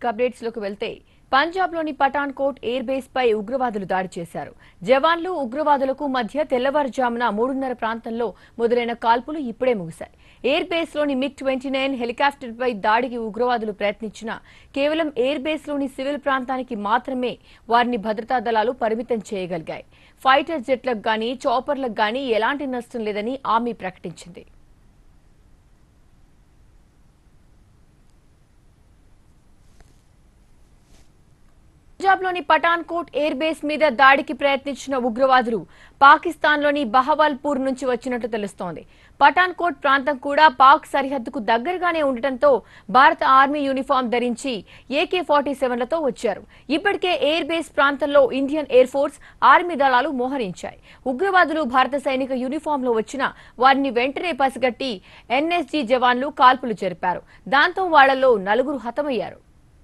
updates లోకి వెళ్తే పంజాబ్లోని పఠాన్కోట్ ఎయిర్ బేస్ పై ఉగ్రవాదులు దాడి చేశారు జవాన్లు ఉగ్రవాదులకు మధ్య తెల్లవారుజామున మూడున్నర ప్రాంతంలో మొదలైన కాల్పులు ఇప్పుడే ముగిశాయి ఎయిర్ బేస్ లోని మిగ్ ట్వంటీ నైన్ హెలికాప్టర్ పై దాడికి ఉగ్రవాదులు ప్రయత్నించినా కేవలం ఎయిర్ బేస్ లోని సివిల్ ప్రాంతానికి మాత్రమే వారిని భద్రతా దళాలు పరిమితం చేయగలిగాయి ఫైటర్ జెట్లకు గానీ చాపర్లకు గానీ ఎలాంటి నష్టం లేదని ఆర్మీ ప్రకటించింది పంజాబ్లోని పఠాన్కోట్ ఎయిర్ బేస్ మీద దాడికి ప్రయత్నించిన ఉగ్రవాదులు పాకిస్తాన్లోని బహవాల్పూర్ నుంచి వచ్చినట్టు తెలుస్తోంది పఠాన్కోట్ ప్రాంతం కూడా పాక్ సరిహద్దుకు దగ్గరగానే ఉండటంతో భారత ఆర్మీ యూనిఫామ్ ధరించి ఏకే ఫార్టీ సెవెన్లతో వచ్చారు ఇప్పటికే ఎయిర్ బేస్ ప్రాంతంలో ఇండియన్ ఎయిర్ ఫోర్స్ ఆర్మీ దళాలు మోహరించాయి ఉగ్రవాదులు భారత సైనిక యూనిఫామ్లో వచ్చిన వారిని వెంటనే పసిగట్టి ఎన్ఎస్జీ జవాన్లు కాల్పులు జరిపారు దాంతో వాళ్లలో నలుగురు హతమయ్యారు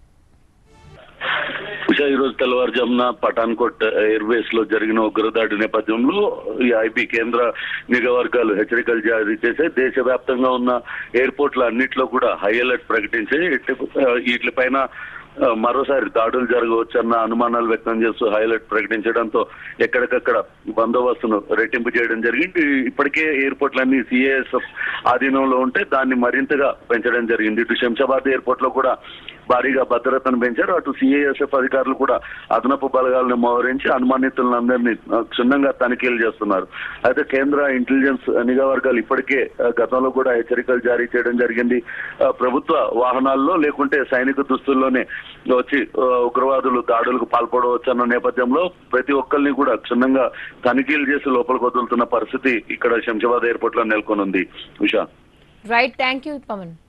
ఉషా ఈ రోజు తెల్లవారుజామున పఠాన్కోట్ ఎయిర్ బేస్ లో జరిగిన ఉగ్రదాడి నేపథ్యంలో ఈ ఐబీ కేంద్ర నిఘా వర్గాలు హెచ్చరికలు జారీ చేసి దేశవ్యాప్తంగా ఉన్న ఎయిర్పోర్ట్ల అన్నింటిలో కూడా హై అలర్ట్ ప్రకటించి వీటిపైన ఆ, మరోసారి దాడులు జరగవచ్చన్న అనుమానాలు వ్యక్తం చేస్తూ హైలైట్ ప్రకటించడంతో ఎక్కడికక్కడ బందోబస్తును రెట్టింపు చేయడం జరిగింది ఇప్పటికే ఎయిర్పోర్ట్లన్నీ సిఏఎస్ఎఫ్ ఆధీనంలో ఉంటే దాన్ని మరింతగా పెంచడం జరిగింది ఇటు శంషాబాద్ ఎయిర్పోర్ట్ లో కూడా భారీగా భద్రతను పెంచారు అటు సిఐఎస్ఎఫ్ అధికారులు కూడా అదనపు బలగాలను మోహరించి అనుమానితులందరినీ ఆ, క్షుణ్ణంగా తనిఖీలు చేస్తున్నారు అయితే కేంద్ర ఇంటెలిజెన్స్ నిఘా వర్గాలు ఇప్పటికే ఆ, గతంలో కూడా హెచ్చరికలు జారీ చేయడం జరిగింది ఆ, ప్రభుత్వ వాహనాల్లో లేకుంటే సైనిక దుస్తుల్లోనే వచ్చి ఆ, ఉగ్రవాదులు దాడులకు పాల్పడవచ్చు అన్న నేపథ్యంలో ప్రతి ఒక్కరిని కూడా క్షుణ్ణంగా తనిఖీలు చేసి లోపలికి వదులుతున్న పరిస్థితి ఇక్కడ శంషాబాద్ ఎయిర్పోర్ట్ లో నెలకొని ఉంది Usha right thank you Pawan